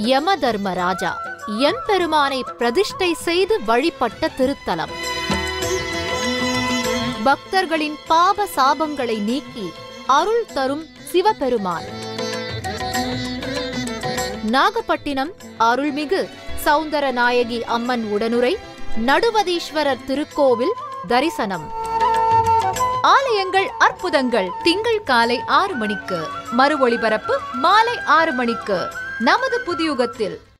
யமதர்மராஜா எம்பெருமானை பிரதிஷ்டை செய்து வழிபட்ட திருத்தலம் பக்தர்களின் பாப சாபங்களை நீக்கி அருள் தரும் சிவபெருமான் நாகப்பட்டினம் அருள்மிகு சௌந்தரநாயகி அம்மன் உடனுரை நடுவதீஸ்வரர் திருக்கோவில் தரிசனம் ஆலயங்கள் அற்புதங்கள் திங்கள் காலை ஆறு மணிக்கு மறு ஒளிபரப்பு மாலை ஆறு மணிக்கு நமது புதியுகத்தில்